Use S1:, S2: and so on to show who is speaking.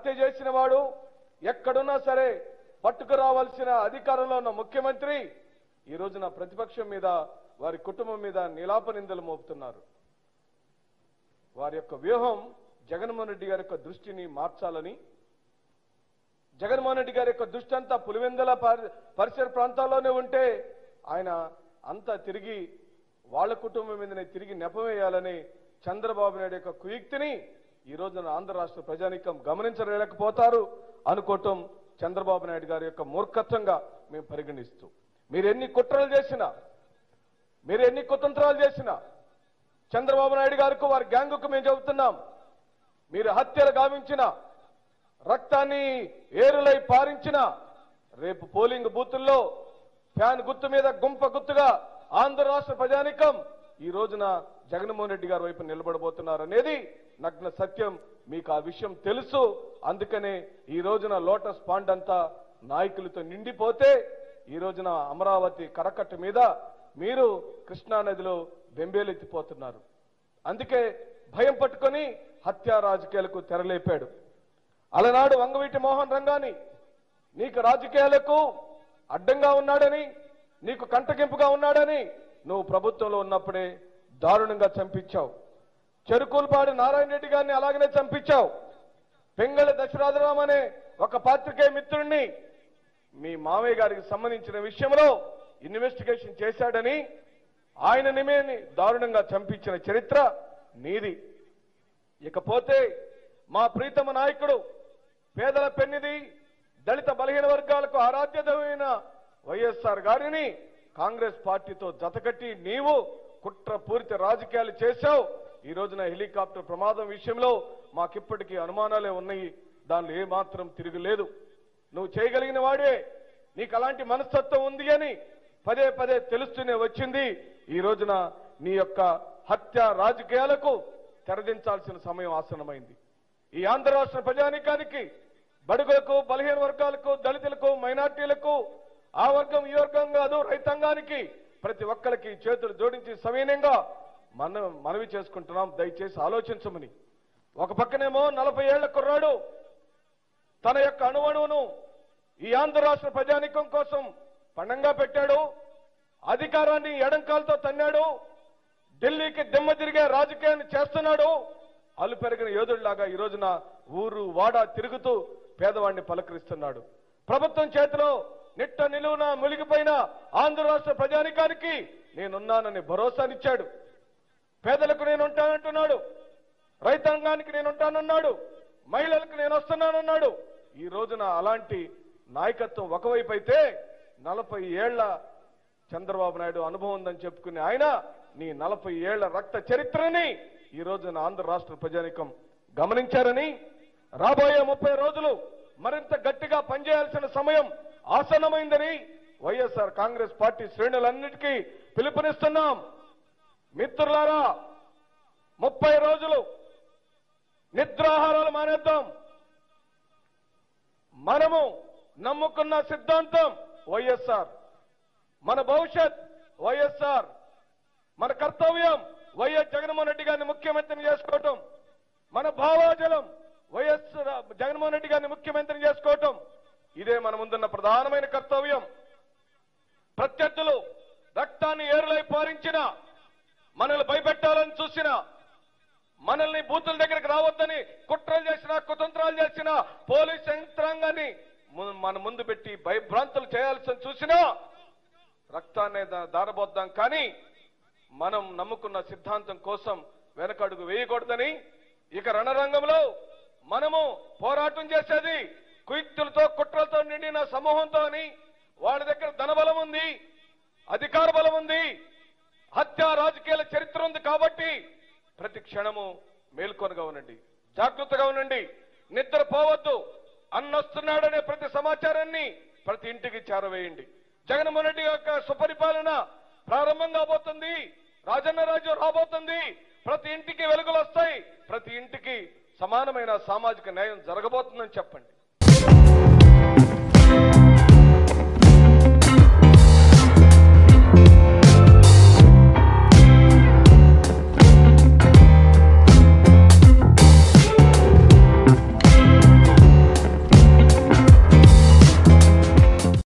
S1: హత్య చేసిన వాడు ఎక్కడున్నా సరే పట్టుకురావాల్సిన అధికారంలో ఉన్న ముఖ్యమంత్రి ఈ రోజున ప్రతిపక్షం మీద వారి కుటుంబం మీద నిలాప నిందలు మోపుతున్నారు వారి యొక్క వ్యూహం జగన్మోహన్ రెడ్డి గారి యొక్క దృష్టిని మార్చాలని జగన్మోహన్ రెడ్డి గారి యొక్క దృష్టి అంతా పులివెందల పరి- పరిసర ప్రాంతాల్లోనే ఉంటే ఆయన అంతా తిరిగి వాళ్ళ కుటుంబం మీదనే తిరిగి నెపవేయాలని చంద్రబాబు నాయుడు యొక్క కుయుక్తిని ఈ రోజున ఆంధ్ర రాష్ట్ర ప్రజానీకం గమనించలేకపోతారు అనుకోవటం చంద్రబాబు నాయుడు గారి యొక్క మూర్ఖత్వంగా మేము పరిగణిస్తూ మీరు ఎన్ని కుట్రలు చేసినా మీరు ఎన్ని కుతంత్రాలు చేసినా చంద్రబాబు నాయుడు గారికి వారి గ్యాంగుకు మేము చెబుతున్నాం మీరు హత్యలు గావించిన రక్తాన్ని ఏరులై పారించిన రేపు పోలింగ్ బూతుల్లో ఫ్యాన్ గుర్తు మీద గుంప గుర్తుగా ఆంధ్ర రాష్ట్ర ప్రజానికం ఈ రోజున జగన్మోహన్ రెడ్డి గారి వైపు నిలబడబోతున్నారు అనేది నగ్న సత్యం మీకు ఆ విషయం తెలుసు అందుకనే ఈ రోజున లోటస్ పాండ్ అంతా నాయకులతో నిండిపోతే ఈ రోజున అమరావతి కరకట్ట మీద మీరు కృష్ణా నదిలో బెంబేలెత్తిపోతున్నారు అందుకే భయం పట్టుకొని హత్యా రాజకీయాలకు తెరలేపాడు అలనాడు వంగవీటి మోహన్ రంగాని నీకు రాజకీయాలకు అడ్డంగా ఉన్నాడని నీకు కంటగింపుగా ఉన్నాడని నువ్వు ప్రభుత్వంలో ఉన్నప్పుడే దారుణంగా చంపించావు చెరుకూల్పాడు నారాయణ రెడ్డి గారిని అలాగనే చంపించావు పెంగళ దశరథరామ్ అనే ఒక పాత్రికేయ మిత్రుణ్ణి మీ మామయ్య గారికి సంబంధించిన విషయంలో ఇన్వెస్టిగేషన్ చేశాడని ఆయన నిమేని దారుణంగా చంపించిన చరిత్ర నీది ఇకపోతే మా ప్రీతమ నాయకుడు పేదల పెన్నిది దళిత బలహీన వర్గాలకు ఆరాధ్యమైన వైఎస్ఆర్ గారిని కాంగ్రెస్ పార్టీతో జతకట్టి నీవు కుట్రపూరిత రాజకీయాలు చేశావు ఈ రోజున హెలికాప్టర్ ప్రమాదం విషయంలో మాకిప్పటికీ అనుమానాలే ఉన్నాయి దానిలో ఏమాత్రం తిరుగులేదు నువ్వు చేయగలిగిన వాడే నీకు అలాంటి మనస్తత్వం ఉంది అని పదే పదే తెలుస్తూనే వచ్చింది ఈ రోజున నీ యొక్క హత్య రాజకీయాలకు తెరదించాల్సిన సమయం ఆసన్నమైంది ఈ ఆంధ్ర రాష్ట్ర ప్రజానీకానికి బడుగులకు బలహీన వర్గాలకు దళితులకు మైనార్టీలకు ఆ వర్గం ఈ వర్గం కాదు రైతాంగానికి ప్రతి ఒక్కరికి చేతులు జోడించి సవినయంగా మన మనవి చేసుకుంటున్నాం దయచేసి ఆలోచించమని ఒక పక్కనేమో నలభై ఏళ్ల కుర్రాడు తన యొక్క అణువణువును ఈ ఆంధ్ర రాష్ట్ర ప్రజానీకం కోసం పణంగా పెట్టాడు అధికారాన్ని ఎడంకాలతో తన్నాడు ఢిల్లీకి దిమ్మ తిరిగే రాజకీయాన్ని చేస్తున్నాడు అల్లు పెరిగిన యోధుడిలాగా ఈ రోజున ఊరు వాడ తిరుగుతూ పేదవాడిని పలకరిస్తున్నాడు ప్రభుత్వం చేతిలో నిట్ట నిలువున మునిగిపోయిన ఆంధ్ర రాష్ట్ర ప్రజానికానికి నేనున్నానని భరోసానిచ్చాడు పేదలకు నేను ఉంటానంటున్నాడు రైతాంగానికి నేను ఉంటానన్నాడు మహిళలకు నేను వస్తున్నానన్నాడు ఈ రోజున అలాంటి నాయకత్వం ఒకవైపు అయితే నలభై ఏళ్ల చంద్రబాబు నాయుడు అనుభవం ఉందని చెప్పుకునే ఆయన నీ నలభై ఏళ్ల రక్త చరిత్రని ఈ రోజున ఆంధ్ర రాష్ట్ర ప్రజానికం గమనించారని రాబోయే ముప్పై రోజులు మరింత గట్టిగా పనిచేయాల్సిన సమయం ఆసన్నమైందని వైఎస్ఆర్ కాంగ్రెస్ పార్టీ శ్రేణులన్నిటికీ పిలుపునిస్తున్నాం మిత్రులారా ముప్పై రోజులు నిద్రాహారాలు మానేద్దాం మనము నమ్ముకున్న సిద్ధాంతం వైఎస్ఆర్ మన భవిష్యత్ వైఎస్ఆర్ మన కర్తవ్యం వైఎస్ జగన్మోహన్ రెడ్డి గారిని ముఖ్యమంత్రిని చేసుకోవటం మన భావాజలం వైఎస్ రా- జగన్మోహన్ రెడ్డి గారిని ముఖ్యమంత్రిని చేసుకోవటం ఇదే మన ముందున్న ప్రధానమైన కర్తవ్యం ప్రత్యర్థులు రక్తాన్ని ఏరులై పారించిన మనల్ని భయపెట్టాలని చూసిన మనల్ని బూతుల దగ్గరికి రావద్దని కుట్రలు చేసిన కుతంత్రాలు చేసిన పోలీస్ యంత్రాంగాన్ని ము- మన ముందు పెట్టి భయభ్రాంతులు చేయాల్సి చూసినా రక్తాన్ని దా- దారబోద్దాం కానీ మనం నమ్ముకున్న సిద్ధాంతం కోసం వెనకడుగు వేయకూడదని ఇక రణరంగంలో మనము పోరాటం చేసేది కుయుక్తులతో కుట్రలతో నిండిన సమూహంతో అని వాళ్ళ దగ్గర ధనబలం ఉంది అధికార బలం ఉంది హత్య రాజకీయాల చరిత్ర ఉంది కాబట్టి ప్రతి క్షణము మేల్కొనగా ఉండండి జాగ్రత్తగా ఉండండి నిద్రపోవద్దు అన్నొస్తున్నాడనే ప్రతి సమాచారాన్ని ప్రతి ఇంటికి చేరవేయండి జగన్మోహన్ రెడ్డి యొక్క సుపరిపాలన ప్రారంభం కాబోతుంది రాజన్న రాజ్యం రాబోతుంది ప్రతి ఇంటికి వెలుగులు వస్తాయి ప్రతి ఇంటికి సమానమైన సామాజిక న్యాయం జరగబోతుందని చెప్పండి